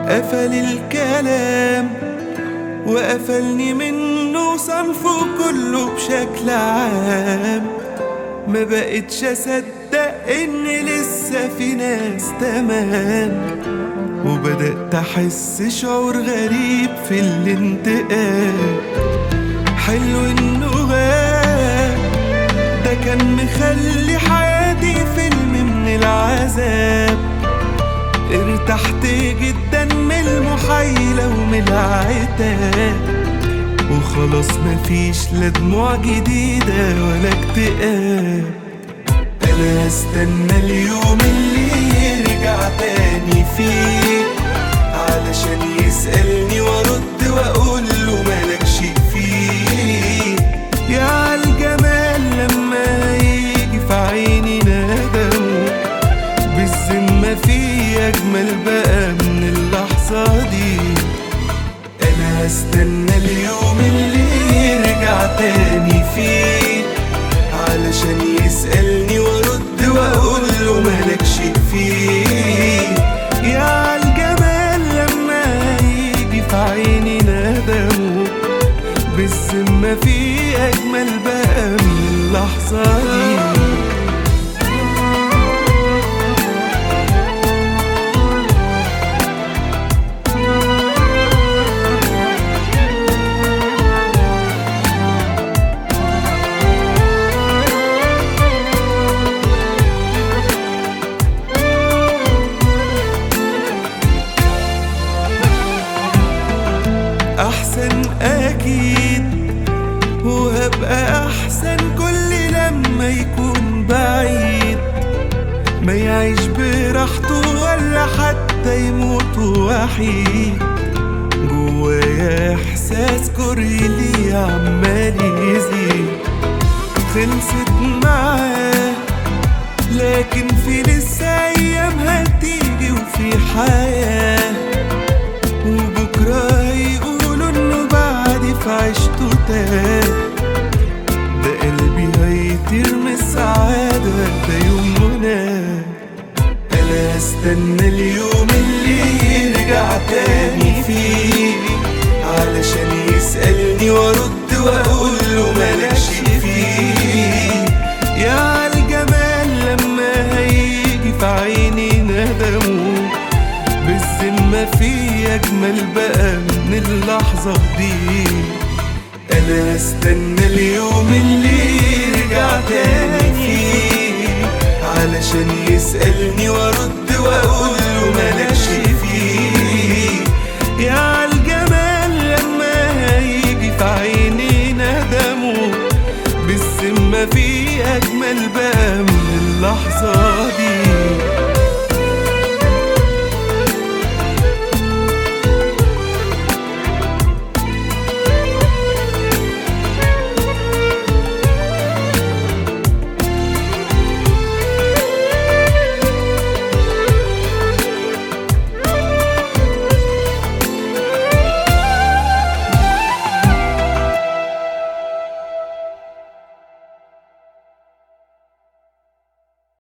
قفل الكلام وقفلني منه صنفه كله بشكل عام ما بقتش اصدق ان لسه في ناس تمام وبدأت احس شعور غريب في الانتقام حلو انه غاب ده كان مخلي حياتي فيلم من العذاب ارتحت جدا من المحايلة ومن العتاب وخلاص مفيش لا دموع جديدة ولا اكتئاب انا هستنى اليوم اللي يرجع تاني فيه علشان يسألني وارد واقول له مالكش فيه يا عالجمال لما يجي في عيني ندم بالذمة في أجمل بقى من اللحظة دي أنا هستنى اليوم اللي يرجع تاني فيه علشان يسألني وارد واقول له مالكش فيه يا عالجمال لما يجي في عيني ندم بالذمة في أجمل بقى من اللحظة دي احسن اكيد وهبقى احسن كل لما يكون بعيد ما يعيش براحته ولا حتى يموت وحيد جوايا احساس كره لي عمال يزيد خلصت معاه لكن في لسه ايام هتيجي وفي حياه وبكرة هيقولوا انه بعد في عشته تاه ده قلبي هيطير من السعادة ده يوم مناه انا هستنى اليوم اللي يرجع تاني فيه علشان يسألني وارد واقول له مالكش فيه يا عالجمال لما هيجي في عيني ندمه بالذمة في أجمل بقى من اللحظة دي أنا هستنى اليوم اللي يرجع تاني فيه علشان يسألني وارد واقول له مالكش فيه يا عالجمال لما هيجي في عيني ندمه بالذمة في أجمل بقى من اللحظة